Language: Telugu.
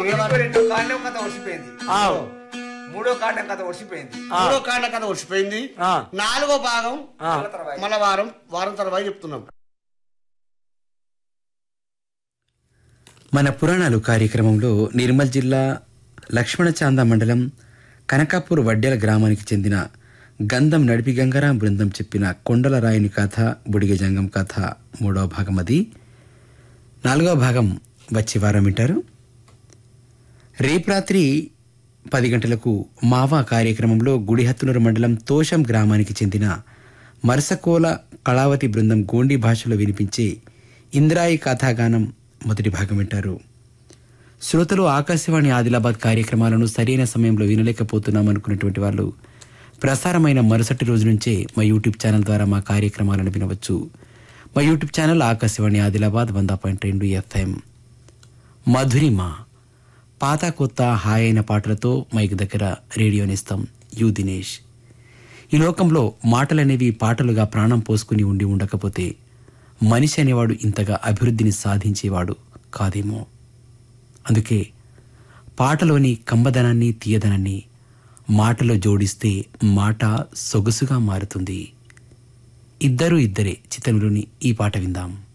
వీరికి రెండో కాండం కథ ఒడిసిపోయింది ఆ, మూడో కాండం కథ ఒడిసిపోయింది ఆ. మూడో కాండ కథ వచ్చిపోయింది ఆ. నాలుగో భాగం ఆ. మన వారం వారం తర్వాత చెప్తున్నాం మన పురాణాలు కార్యక్రమంలో నిర్మల్ జిల్లా లక్ష్మణచాంద మండలం కనకాపూర్ వడ్డెల గ్రామానికి చెందిన గంధం నడిపి గంగారాం బృందం చెప్పిన కొండల రాయుని కథ బుడిగ జంగం కథ మూడవ భాగం అది నాలుగవ భాగం వచ్చే వారం వింటారు రేపు రాత్రి పది గంటలకు మావా కార్యక్రమంలో గుడిహత్తునూరు మండలం తోషం గ్రామానికి చెందిన మరసకోల కళావతి బృందం గోండి భాషలో వినిపించే ఇంద్రాయి కథాగానం మొదటి భాగం వింటారు శ్రోతలు ఆకాశవాణి ఆదిలాబాద్ కార్యక్రమాలను సరైన సమయంలో వినలేకపోతున్నాం అనుకున్నటువంటి వాళ్ళు ప్రసారమైన మరుసటి రోజు నుంచే మా యూట్యూబ్ ఛానల్ ద్వారా మా కార్యక్రమాలను వినవచ్చు మా యూట్యూబ్ ఛానల్ ఆకాశవాణి ఆదిలాబాద్ వంద పాయింట్ రెండు ఎఫ్ఎం మధురిమ పాత కొత్త హాయైన పాటలతో మైక్ దగ్గర రేడియోనిస్తాం యు దినేష్ ఈ లోకంలో మాటలనేవి పాటలుగా ప్రాణం పోసుకుని ఉండి ఉండకపోతే మనిషి అనేవాడు ఇంతగా అభివృద్ధిని సాధించేవాడు కాదేమో అందుకే పాటలోని కమ్మదనాన్ని తీయదనాన్ని మాటలో జోడిస్తే మాట సొగసుగా మారుతుంది ఇద్దరు ఇద్దరే చిత్రంలోని ఈ పాట విందాం